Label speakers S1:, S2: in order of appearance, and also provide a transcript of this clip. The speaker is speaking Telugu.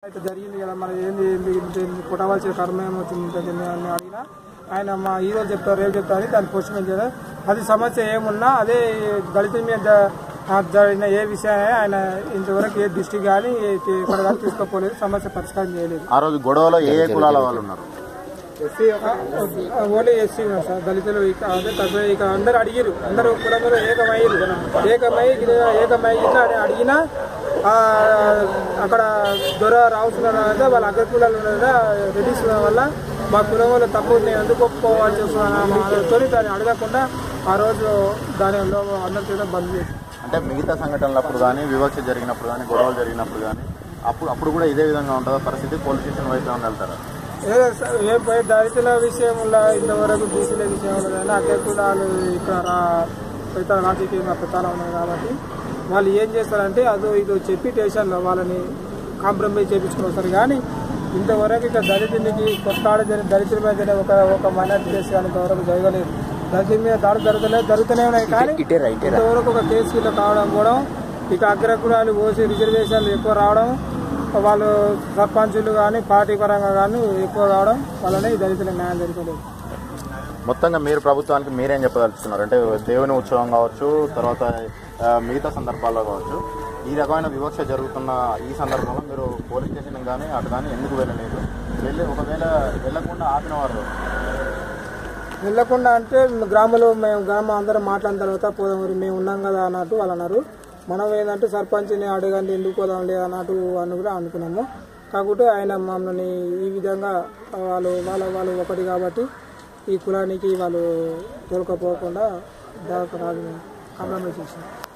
S1: అయితే జరిగింది కదా మరి ఏంది ఏంది ఇంత ఇంత కొట్టవలసిన కర్మ ఏమవుతుంది ఇంత దీన్ని అని అడిగినా ఆయన మా ఈ రోజు చెప్తారు రేపు చెప్తారు అని దాన్ని పోస్ట్ మ్యాన్ చేయడం అది సమస్య ఏమున్నా అదే దళితుల మీద జ- ఆ జరిగిన ఏ విషయమే ఆయన ఇంతవరకు ఏ దృష్టి కానీ ఇక్కడ కానీ తీసుకోపోలేదు సమస్య పరిష్కారం చేయలేదు
S2: ఆ రోజు గొడవలో ఏ ఏ కులాల వాళ్ళు ఉన్నారు
S1: ఓన్లీ ఎస్సీ ఉన్నారు సార్ దళితులు ఇక అదే తక్కువ ఇక అందరు అడిగిరు అందరూ కులంలో ఏకమయ్యారు ఏకమై ఇది ఏకమై ఇట్లా అని అడిగినా ఆ, అక్కడ దొర రావుతున్నారు అంటే వాళ్ళ అగ్ర కులాలు ఉన్నారా రెడ్డిస్ వల్ల మా కులం వల్ల తక్కువ నేను ఎందుకు ఒప్పుకోవాల్సి వస్తుందని దాన్ని అడగకుండా ఆ రోజు దాని అందరి చేత బంద్ చేసి
S2: అంటే మిగతా సంఘటనలప్పుడు కానీ వివక్ష జరిగినప్పుడు కానీ గొడవలు జరిగినప్పుడు కానీ అప్పుడు అప్పుడు కూడా ఇదే విధంగా ఉంటుందా పరిస్థితి పోలీస్ స్టేషన్ వైపు ఏమైనా వెళ్తారా
S1: ఏదో స- ఏం పోయి దళితుల విషయంలో ఇంతవరకు బీసీల విషయంలో కానీ అగ్ర కులాలు ఇక్కడ రా ఇతర రాజకీయంగా ప్రతానం ఉన్నాయి కాబట్టి వాళ్ళు ఏం చేస్తారంటే అదో ఇదో చెప్పి స్టేషన్లో వాళ్ళని కాంప్రమైజ్ చేయించుకుని వస్తారు కానీ ఇంతవరకు ఇక్కడ దళితులకి కొట్లాడ జరిగి దళితుల మీద ఒక ఒక మైనార్టీ కేసు కానీ ఇంతవరకు జరగలేదు దళితుల మీద దాడి జరగలేదు జరుగుతూనే ఉన్నాయి కానీ ఇంతవరకు ఒక కేసు కింద కావడం కూడా ఇక అగ్రకులాలు ఓసీ రిజర్వేషన్లు ఎక్కువ రావడం వాళ్ళు సర్పంచులు కానీ పార్టీ పరంగా కానీ ఎక్కువ రావడం వల్లనే ఈ దళితుల న్యాయం జరగలేదు
S2: మొత్తంగా మీరు ప్రభుత్వానికి మీరేం చెప్పదలుచుకున్నారు అంటే దేవుని ఉత్సవం కావచ్చు తర్వాత ఆ, మిగతా సందర్భాల్లో కావచ్చు ఈ రకమైన వివక్ష జరుగుతున్న ఈ సందర్భంలో మీరు పోలీస్ స్టేషన్ కానీ అటు కానీ ఎందుకు వెళ్ళలేదు వెళ్ళి ఒకవేళ వెళ్ళకుండా ఆపిన వారు
S1: వెళ్ళకుండా అంటే గ్రామంలో మేము గ్రామం అందరం మాట్లాడిన తర్వాత పోదాం మరి మేము ఉన్నాం కదా అన్నట్టు వాళ్ళు అన్నారు మనం ఏంటంటే సర్పంచ్ని అడగండి ఎందుకు పోదాం లేదు అన్నట్టు అని కూడా అనుకున్నాము కాకపోతే ఆయన మమ్మల్ని ఈ విధంగా వాళ్ళు వాళ్ళ వాళ్ళు ఒకటి కాబట్టి ఈ కులానికి వాళ్ళు తోలుకపోకుండా దాకా రాదు కాంప్రమైజ్ చేసినాం